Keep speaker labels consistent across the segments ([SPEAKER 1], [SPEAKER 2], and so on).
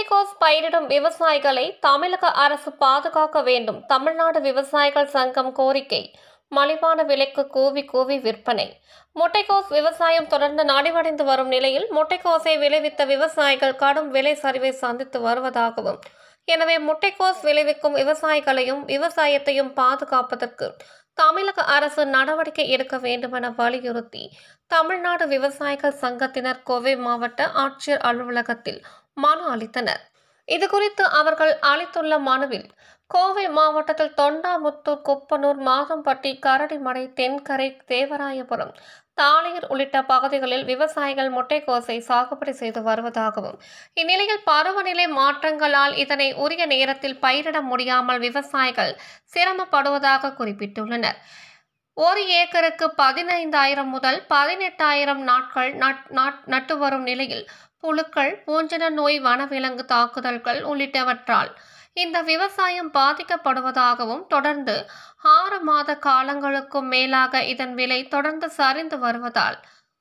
[SPEAKER 1] முட்டைக்கோஸ் பயிரிடும் விவசாயிகளை தமிழக அரசு பாதுகாக்க வேண்டும் தமிழ்நாடு விவசாயிகள் சங்கம் கோரிக்கை மலிவான விலைக்கு கூவி கூவி விற்பனை முட்டைக்கோஸ் விவசாயம் தொடர்ந்து நலிவடைந்து வரும் நிலையில் முட்டைக்கோஸை விளைவித்த விவசாயிகள் கடும் விலை சரிவை சந்தித்து வருவதாகவும் எனவே முட்டைக்கோஸ் விளைவிக்கும் விவசாயிகளையும் விவசாயத்தையும் பாதுகாப்பதற்கு தமிழக அரசு நடவடிக்கை எடுக்க வேண்டுமென வலியுறுத்தி தமிழ்நாடு விவசாயிகள் சங்கத்தினர் கோவை மாவட்ட ஆட்சியர் அலுவலகத்தில் மனு அளித்தனர் இதுகுறித்து அவர்கள் அளித்துள்ள மனுவில் கோவை மாவட்டத்தில் தொண்டாமுத்தூர் குப்பனூர் மாதம்பட்டி கரடிமடை தென்கரை தேவராயபுரம் தாளையர் உள்ளிட்ட பகுதிகளில் விவசாயிகள் முட்டைக்கோசை சாகுபடி செய்து வருவதாகவும் இந்நிலையில் பருவநிலை மாற்றங்களால் இதனை உரிய நேரத்தில் பயிரிட முடியாமல் விவசாயிகள் சிரமப்படுவதாக குறிப்பிட்டுள்ளனர் ஒரு ஏக்கருக்கு பதினைந்தாயிரம் முதல் பதினெட்டாயிரம் நாட்கள் நட்- நட்- நட்டு வரும் நிலையில் புழுக்கள் பூஞ்சன நோய் வனவிலங்கு தாக்குதல்கள் உள்ளிட்டவற்றால் இந்த விவசாயம் பாதிக்கப்படுவதாகவும் தொடர்ந்து ஆறு மாத காலங்களுக்கும் மேலாக இதன் விலை தொடர்ந்து சரிந்து வருவதால்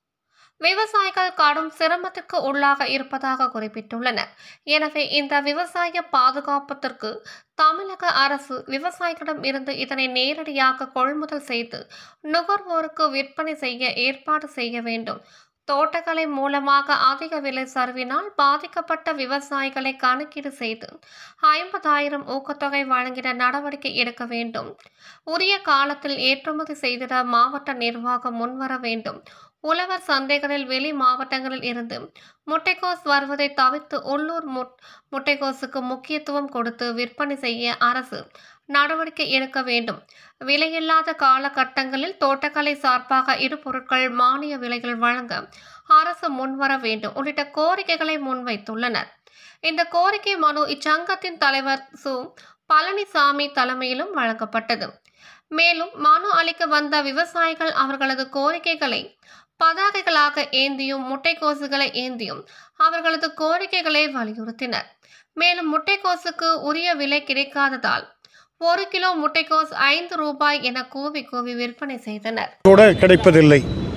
[SPEAKER 1] விவசாயிகள் கடும் சிரமத்திற்கு உள்ளாக இருப்பதாக குறிப்பிட்டுள்ளனர் எனவே இந்த விவசாய பாதுகாப்பதற்கு தமிழக அரசு விவசாயிகளிடம் இருந்து இதனை நேரடியாக கொள்முதல் செய்து நுகர்வோருக்கு விற்பனை செய்ய ஏற்பாடு செய்ய வேண்டும் தோட்டக்கலை மூலமாக அதிக விலை சரிவினால் பாதிக்கப்பட்ட விவசாயிகளை கணக்கீடு செய்து ஐம்பதாயிரம் ஊக்கத்தொகை வழங்கிட நடவடிக்கை எடுக்க வேண்டும் உரிய காலத்தில் ஏற்றுமதி செய்திட மாவட்ட நிர்வாகம் முன்வர வேண்டும் உழவர் சந்தைகளில் வெளி மாவட்டங்களில் இருந்து முட்டைக்கோஸ் வருவதை தவிர்த்து உள்ளூர் முட் முட்டைக்கோசுக்கு முக்கியத்துவம் கொடுத்து விற்பனை செய்ய அரசு நடவடிக்கை எடுக்க வேண்டும் விலையில்லாத காலகட்டங்களில் தோட்டக்கலை சார்பாக இரு பொருட்கள் மானிய விலைகள் வழங்க அரசு முன்வர வேண்டும் உள்ளிட்ட கோரிக்கைகளை முன்வைத்துள்ளனர் இந்த கோரிக்கை மனு இச்சங்கத்தின் தலைவர் சு பழனிசாமி தலைமையிலும் வழங்கப்பட்டது மேலும் மனு அளிக்க வந்த விவசாயிகள் அவர்களது கோரிக்கைகளை பதாகைகளாக ஏந்தியும் முட்டைக்கோசுகளை ஏந்தியும் அவர்களது கோரிக்கைகளை வலியுறுத்தினர் மேலும் முட்டைக்கோசுக்கு உரிய விலை கிடைக்காததால் ஒரு கிலோ முட்டைக்கோஸ் ஐந்து ரூபாய் என கூவி கூவி விற்பனை செய்தனர்
[SPEAKER 2] கூட கிடைப்பதில்லை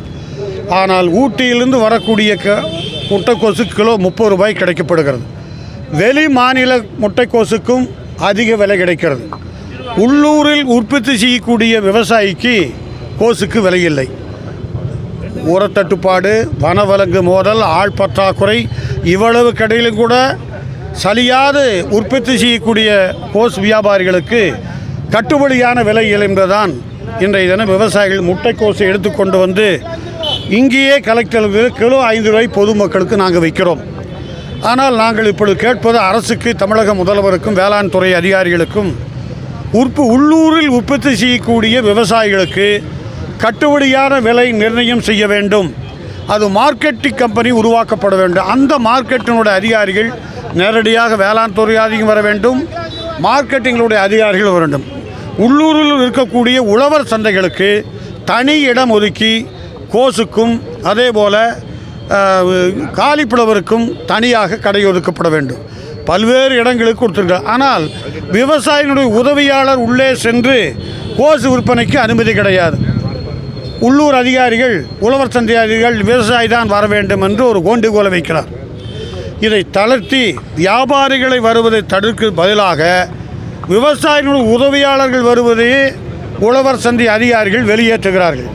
[SPEAKER 2] ஆனால் ஊட்டியிலிருந்து வரக்கூடிய க முட்டைக்கோசு கிலோ முப்பது ரூபாய் கிடைக்கப்படுகிறது வெளி மாநில முட்டைக்கோசுக்கும் அதிக விலை கிடைக்கிறது உள்ளூரில் உற்பத்தி செய்யக்கூடிய விவசாயிக்கு கோசுக்கு விலை இல்லை உரத்தட்டுப்பாடு வனவிலங்கு மோதல் ஆள் பற்றாக்குறை இவ்வளவு கடையிலும் கூட சலியாது உற்பத்தி செய்யக்கூடிய கோஸ் வியாபாரிகளுக்கு கட்டுப்படியான விலை என்பதுதான் இன்றைய தினம் விவசாயிகள் முட்டைக்கோஸை எடுத்துக்கொண்டு வந்து இங்கேயே கலெக்டருக்கு கிலோ ஐந்து ரூபாய் பொதுமக்களுக்கு நாங்கள் வைக்கிறோம் ஆனால் நாங்கள் இப்பொழுது கேட்பது அரசுக்கு தமிழக முதல்வருக்கும் வேளாண் துறை அதிகாரிகளுக்கும் உற்ப உள்ளூரில் உற்பத்தி செய்யக்கூடிய விவசாயிகளுக்கு கட்டுப்படியான விலை நிர்ணயம் செய்ய வேண்டும் அது மார்க்கெட்டிங் கம்பெனி உருவாக்கப்பட வேண்டும் அந்த மார்க்கெட்டினுடைய அதிகாரிகள் நேரடியாக வேளாண் துறை அதிகம் வர வேண்டும் மார்க்கெட்டிங்களுடைய அதிகாரிகள் வர வேண்டும் உள்ளூரில் இருக்கக்கூடிய உழவர் சந்தைகளுக்கு தனி இடம் ஒதுக்கி கோசுக்கும் அதே போல் காலிப்புலவருக்கும் தனியாக கடை ஒதுக்கப்பட வேண்டும் பல்வேறு இடங்களுக்கு கொடுத்துருக்காங்க ஆனால் விவசாயினுடைய உதவியாளர் உள்ளே சென்று கோசு விற்பனைக்கு அனுமதி கிடையாது உள்ளூர் அதிகாரிகள் உழவர் சந்தை அதிகாரிகள் விவசாயி தான் வர வேண்டும் என்று ஒரு கோண்டுகோலை வைக்கிறார் இதை தளர்த்தி வியாபாரிகளை வருவதை தடுக்க பதிலாக விவசாயிகளுடைய உதவியாளர்கள் வருவதையே உழவர் சந்தை அதிகாரிகள் வெளியேற்றுகிறார்கள்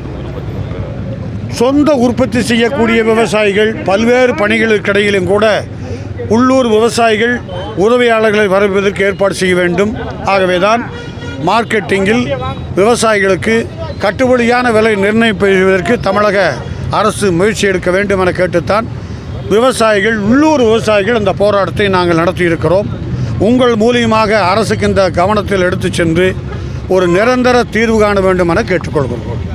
[SPEAKER 2] சொந்த உற்பத்தி செய்யக்கூடிய விவசாயிகள் பல்வேறு பணிகளுக்கிடையிலும் கூட உள்ளூர் விவசாயிகள் உதவியாளர்களை வரவதற்கு ஏற்பாடு செய்ய வேண்டும் ஆகவே தான் மார்க்கெட்டிங்கில் விவசாயிகளுக்கு கட்டுப்படியான விலை நிர்ணயிப்பதற்கு தமிழக அரசு முயற்சி எடுக்க வேண்டும் என கேட்டுத்தான் விவசாயிகள் உள்ளூர் விவசாயிகள் இந்த போராட்டத்தை நாங்கள் நடத்தியிருக்கிறோம் உங்கள் மூலியமாக அரசுக்கு இந்த கவனத்தில் எடுத்துச் சென்று ஒரு நிரந்தர தீர்வு காண வேண்டும் என கேட்டுக்கொள்கிறோம்